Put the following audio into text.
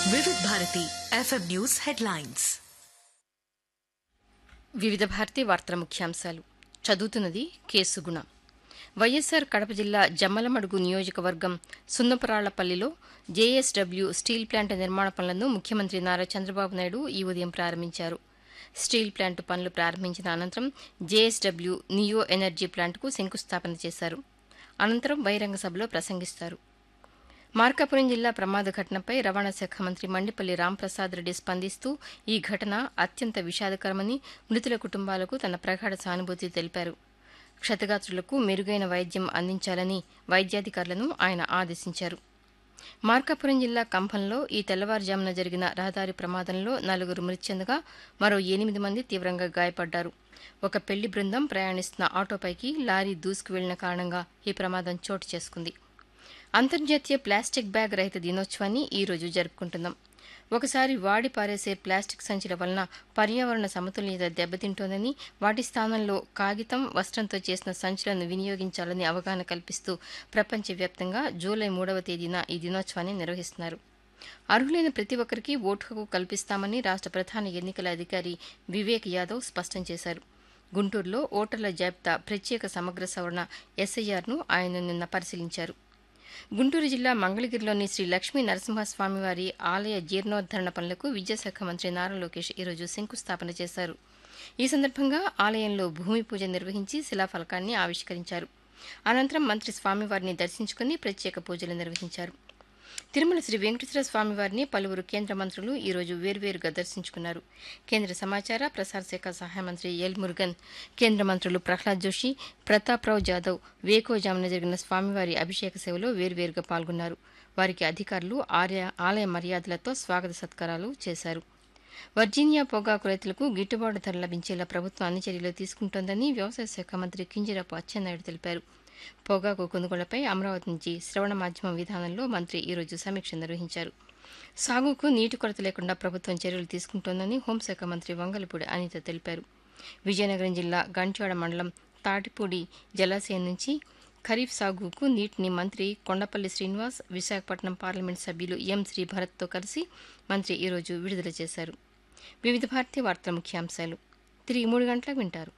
వివిధ Bharati FM news headlines వివిధ భారతి వార్తల ముఖ్యాంశాలు చదువుతున్నది కేసుగుణ వైఎస్సార్ కడప జిల్లా జమ్మలమడుగు నియోజకవర్గం సున్నపరాళ్లపల్లిలో జేఎస్డబ్ల్యూ స్టీల్ ప్లాంట్ నిర్మాణ పనులను ముఖ్యమంత్రి నారా చంద్రబాబు నాయుడు ఈ ఉదయం ప్రారంభించారు స్టీల్ ప్లాంట్ పనులు ప్రారంభించిన అనంతరం జేఎస్డబ్ల్యూ నియో ఎనర్జీ ప్లాంట్కు శంకుస్థాపన చేశారు అనంతరం బహిరంగ సభలో ప్రసంగిస్తారు మార్కాపురం జిల్లా ప్రమాద ఘటనపై రవాణా శాఖ మంత్రి మండిపల్లి రాంప్రసాద్ రెడ్డి స్పందిస్తూ ఈ ఘటన అత్యంత విషాదకరమని మృతుల కుటుంబాలకు తన ప్రగాఢ సానుభూతి తెలిపారు క్షతగాత్రులకు మెరుగైన వైద్యం అందించాలని వైద్యాధికారులను ఆయన ఆదేశించారు మార్కాపురం జిల్లా కంభంలో ఈ తెల్లవారుజామున జరిగిన రహదారి ప్రమాదంలో నలుగురు మృతి చెందగా మరో ఎనిమిది మంది తీవ్రంగా గాయపడ్డారు ఒక పెళ్లి బృందం ప్రయాణిస్తున్న ఆటోపైకి లారీ దూసుకు వెళ్లిన కారణంగా ఈ ప్రమాదం చోటు చేసుకుంది అంతర్జాతీయ ప్లాస్టిక్ బ్యాగ్ రహిత దినోత్సవాన్ని ఈ రోజు జరుపుకుంటున్నాం ఒకసారి వాడి పారేసే ప్లాస్టిక్ సంచుల వలన పర్యావరణ సమతుల్యత దెబ్బతింటోందని వాటి స్థానంలో కాగితం వస్త్రంతో చేసిన సంచులను వినియోగించాలని అవగాహన కల్పిస్తూ ప్రపంచవ్యాప్తంగా జూలై మూడవ తేదీన ఈ దినోత్సవాన్ని నిర్వహిస్తున్నారు అర్హులైన ప్రతి ఒక్కరికి ఓటు హక్కు కల్పిస్తామని రాష్ట్ర ప్రధాన ఎన్నికల అధికారి వివేక్ యాదవ్ స్పష్టం చేశారు గుంటూరులో ఓటర్ల జాబితా ప్రత్యేక సమగ్ర సవరణ ఎస్ఐఆర్ను ఆయన నిన్న పరిశీలించారు గుంటూరు జిల్లా మంగళగిరిలోని శ్రీ లక్ష్మీ నరసింహస్వామివారి ఆలయ జీర్ణోద్దరణ పనులకు విద్యాశాఖ మంత్రి నారా లోకేష్ ఈరోజు శంకుస్థాపన చేశారు ఈ సందర్భంగా ఆలయంలో భూమి పూజ నిర్వహించి శిలాఫలకాన్ని ఆవిష్కరించారు అనంతరం మంత్రి స్వామివారిని దర్శించుకుని ప్రత్యేక పూజలు నిర్వహించారు తిరుమల శ్రీ వెంకటేశ్వర స్వామివారిని పలువురు కేంద్ర మంత్రులు ఈ రోజు వేర్వేరుగా దర్శించుకున్నారు కేంద్ర సమాచార ప్రసార శాఖ సహాయ మంత్రి ఎల్ మురుగన్ కేంద్ర మంత్రులు ప్రహ్లాద్ జోషి ప్రతాప్రావు జాదవ్ వేకోజామున జరిగిన స్వామివారి అభిషేక సేవలో వేర్వేరుగా పాల్గొన్నారు వారికి అధికారులు ఆర్య ఆలయ మర్యాదలతో స్వాగత సత్కారాలు చేశారు వర్జీనియా పొగాకు రైతులకు గిట్టుబాటు ధర లభించేలా ప్రభుత్వం అన్ని చర్యలు తీసుకుంటోందని వ్యవసాయ శాఖ మంత్రి కింజరాపు అచ్చెన్నాయుడు తెలిపారు పొగాకు కొనుగోళ్లపై అమరావతి నుంచి శ్రవణ మాధ్యమం విధానంలో మంత్రి ఈరోజు సమీక్ష నిర్వహించారు సాగుకు నీటి కొరత లేకుండా ప్రభుత్వం చర్యలు తీసుకుంటోందని హోంశాఖ మంత్రి వంగలపూడి అనిత తెలిపారు విజయనగరం జిల్లా గంట్యాడ మండలం తాటిపూడి జలాశయం నుంచి ఖరీఫ్ సాగుకు నీటిని మంత్రి కొండపల్లి శ్రీనివాస్ విశాఖపట్నం పార్లమెంట్ సభ్యులు ఎం శ్రీ భరత్తో కలిసి మంత్రి ఈరోజు విడుదల చేశారు వివిధ భారతీయ వార్తల ముఖ్యాంశాలు తిరిగి మూడు గంటలకు వింటారు